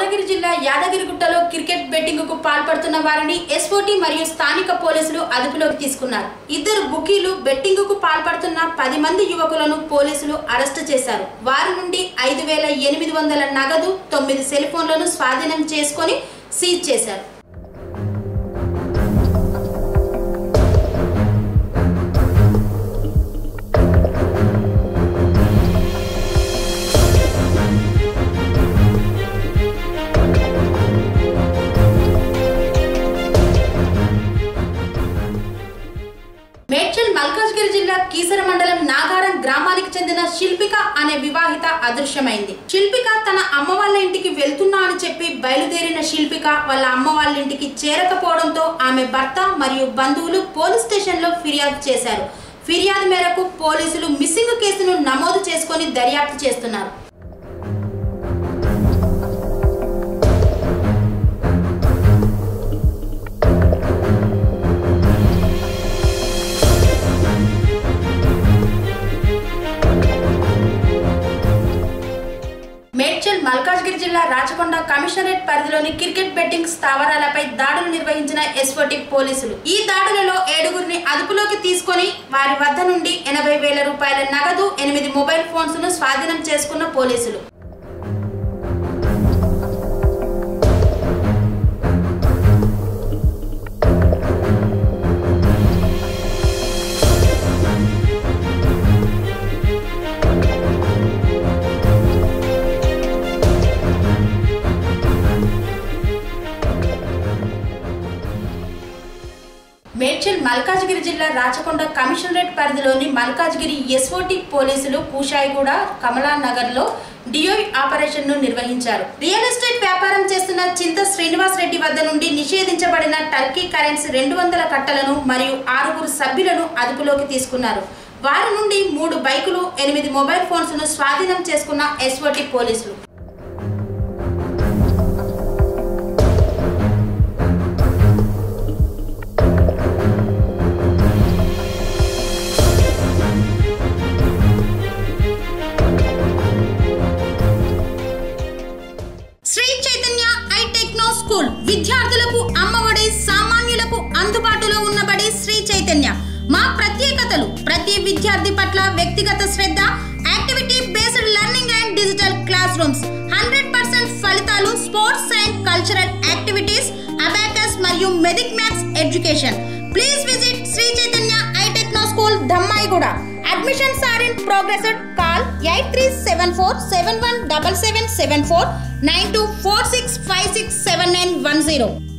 భువనగిరి జిల్లా యాదగిరిగుట్టలో cricket betting కు పాల్పడుతున్న వారిని ఎస్ఓటి మరియు స్థానిక పోలీసులు అదుపులోకి తీసుకున్నారు ఇద్దరు బుకీలు బెట్టింగ్ కు పాల్పడుతున్న పది మంది యువకులను పోలీసులు అరెస్టు చేశారు వారి నుండి ఐదు వేల ఎనిమిది వందల నగదు తొమ్మిది సెల్ ఫోన్లను స్వాధీనం చేసుకొని సీజ్ చేశారు మేడ్చల్ మల్కాజ్గిరి జిల్లా కీసర మండలం నాగారం గ్రామానికి చెందిన శిల్పిక అనే వివాహిత అదృశ్యమైంది శిల్పిక తన అమ్మ వాళ్ళ ఇంటికి వెళ్తున్నా అని చెప్పి బయలుదేరిన శిల్పిక వాళ్ళ అమ్మ వాళ్ళ ఇంటికి చేరకపోవడంతో ఆమె భర్త మరియు బంధువులు పోలీస్ స్టేషన్ లో ఫిర్యాదు చేశారు ఫిర్యాదు మేరకు పోలీసులు మిస్సింగ్ కేసును నమోదు చేసుకొని దర్యాప్తు చేస్తున్నారు మేడ్చల్ మల్కాజ్గిరి జిల్లా రాచకొండ కమిషనరేట్ పరిధిలోని క్రికెట్ బెట్టింగ్ స్థావరాలపై దాడులు నిర్వహించిన ఎస్ఓటి పోలీసులు ఈ దాడులలో ఏడుగురిని అదుపులోకి తీసుకొని వారి వద్ద నుండి ఎనభై వేల రూపాయల నగదు ఎనిమిది మొబైల్ ఫోన్స్ ను స్వాధీనం చేసుకున్న పోలీసులు మేడ్చల్ మల్కాజ్గిరి జిల్లా రాచకొండ కమిషనరేట్ పరిధిలోని మల్కాజ్గిరి ఎస్ఓటి పోలీసులు కూషాయిగూడ కమలా నగర్ లో డియోయ్ ఆపరేషన్ ను నిర్వహించారు రియల్ ఎస్టేట్ వ్యాపారం చేస్తున్న చింత శ్రీనివాస్ రెడ్డి వద్ద నుండి నిషేధించబడిన టర్కీ కరెన్సీ రెండు వందల కట్టలను మరియు ఆరుగురు సభ్యులను అదుపులోకి తీసుకున్నారు వారి నుండి మూడు బైకులు ఎనిమిది మొబైల్ ఫోన్స్ ను స్వాధీనం చేసుకున్న ఎస్ఓటి పోలీసులు Sri Chaitanya I techno school విద్యార్థులకు అమ్మఒడి సామాన్యులకు అందుబాటులో ఉన్నబడి శ్రీ చైతన్య మా ప్రత్యేకతలు ప్రతి విద్యార్థి పట్ల వ్యక్తిగత శ్రద్ధ activity based learning and digital class rooms hundred percent ఫలితాలు sports and cultural activities abacus మరియు Vedic maths education please visit Sri Chaitanya I techno school Dammaiguda admissions are in progress call eight three seven four seven one double seven seven four nine two four six five six seven nine one zero